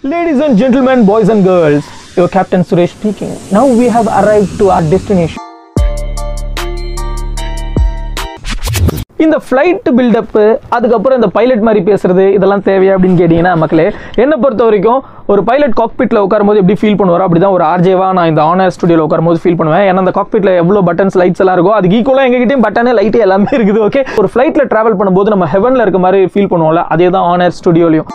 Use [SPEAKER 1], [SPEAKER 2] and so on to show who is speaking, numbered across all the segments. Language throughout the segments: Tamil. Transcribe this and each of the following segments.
[SPEAKER 1] Ladies and gentlemen, boys and girls, your Captain Suresh speaking. Now we have arrived to our destination. இந்த ஃப்ளைட் பில்டப்பு அதுக்கப்புறம் இந்த பைலட் மாதிரி பேசுறது இதெல்லாம் தேவையா அப்படின்னு கேட்டிங்கன்னா மக்களே என்னை பொறுத்த வரைக்கும் ஒரு பைலட் காக்பிட்டில் உட்காரும்போது எப்படி ஃபீல் பண்ணுவாரோ அப்படி தான் ஒரு ஆர்ஜேவா நான் இந்த ஆனர் ஸ்டுடியோவில் உட்காரும்போது ஃபீல் பண்ணுவேன் ஏன்னா அந்த காக்பிட்டில் எவ்வளோ பட்டன்ஸ் லைட்ஸ் எல்லாம் இருக்கோ அதுக்கு ஈக்குவலாக எங்ககிட்டயும் பட்டனு லைட்டு எல்லாமே இருக்குது ஓகே ஒரு ஃப்ளைட்டில் ட்ராவல் பண்ணும்போது நம்ம ஹெவனில் இருக்க மாதிரி ஃபீல் பண்ணுவோம்ல அதே தான் ஆனர் ஸ்டுடியோலையும்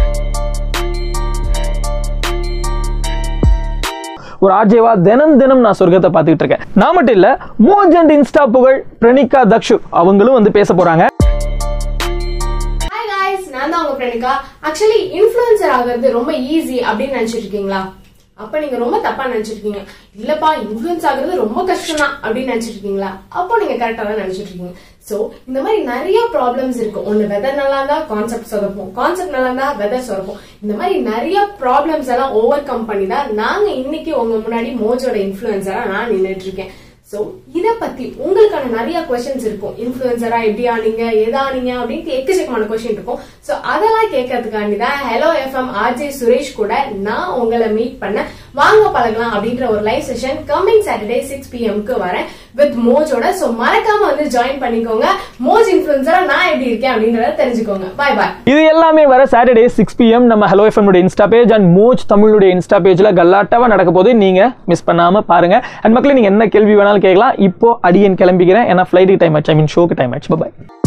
[SPEAKER 1] ஒரு ஆர்ஜேவா தினம் தினம் நான் சொர்க்கத்தை பார்த்துக்கிட்டு இருக்கேன் நான் மட்டும் இல்ல மோஜ் அண்ட் இன்ஸ்டா புகழ் பிரணிகா தக்ஷு அவங்களும் வந்து பேச போறாங்க
[SPEAKER 2] ஹாய் காய்ஸ் நான் தான் உங்க பிரணிகா ஆக்சுவலி இன்ஃப்ளூயன்சர் ஆகிறது ரொம்ப ஈஸி அப்படின்னு நினைச்சிட்டு இருக்கீங்களா அப்ப நீங்க ரொம்ப தப்பா நினைச்சிருக்கீங்க இல்லப்பா இன்ஃப்ளூயன்ஸ் ஆகுறது ரொம்ப கஷ்டம் தான் அப்படின்னு நினைச்சிட்டு இருக்கீங்களா அப்போ நீங்க கரெக்டா தான் நினைச்சிட்டு இருக்கீங்க சோ இந்த மாதிரி நிறைய ப்ராப்ளம்ஸ் இருக்கு ஒண்ணு வெதர் நல்லா இருந்தா கான்செப்ட் சொதப்போம் கான்செப்ட் நல்லா இருந்தா வெதர் சொதப்போம் இந்த மாதிரி நிறைய ப்ராப்ளம்ஸ் எல்லாம் ஓவர் கம் பண்ணி தான் நாங்க இன்னைக்கு உங்க முன்னாடி மோஜோட இன்ஃப்ளூயன்சரா நான் நின்னுட்டு இருக்கேன் சோ இத பத்தி உங்களுக்கான நிறைய கொஸ்டின்ஸ் இருக்கும் இன்ஃபுளுசரா எப்படி ஆனீங்க எதா ஆனீங்க அப்படின்னு எக்கச்சக்கமான கொஸ்டின் இருக்கும் சோ அதெல்லாம் கேட்கறதுக்காண்டி தான் ஹலோ எஃப்எம் ஆர்ஜே சுரேஷ் கூட நான் உங்களை மீட் பண்ண வாங்க பழகலாம் அப்படின்ற ஒரு live session coming Saturday six பிஎம்க்கு வரேன் வித் மோஜோட சோ மறக்காம வந்து ஜாயின் பண்ணிக்கோங்க மோஜ் இன்ஃபுளுசரா நான் எப்படி இருக்கேன் அப்படின்றத தெரிஞ்சுக்கோங்க பாய் பாய்
[SPEAKER 1] இது எல்லாமே வர சாட்டர்டே சிக்ஸ் பிஎம் நம்ம hello FM insta page and Moj தமிழுடைய இன்ஸ்டா பேஜ்ல கல்லாட்டாவா நடக்க போது நீங்க மிஸ் பண்ணாம பாருங்க அண்ட் மக்களே நீங்க என்ன கேள்வி வேணாலும் கேட்கலாம் இப்போ அடியன் கிளம்பிக்கிறேன் ஏன்னா ஃபிளைட்டுக்கு டைம் ஆச்சு ஐ மீன் ஷோக்கு டைம் ஆச்சு பாய்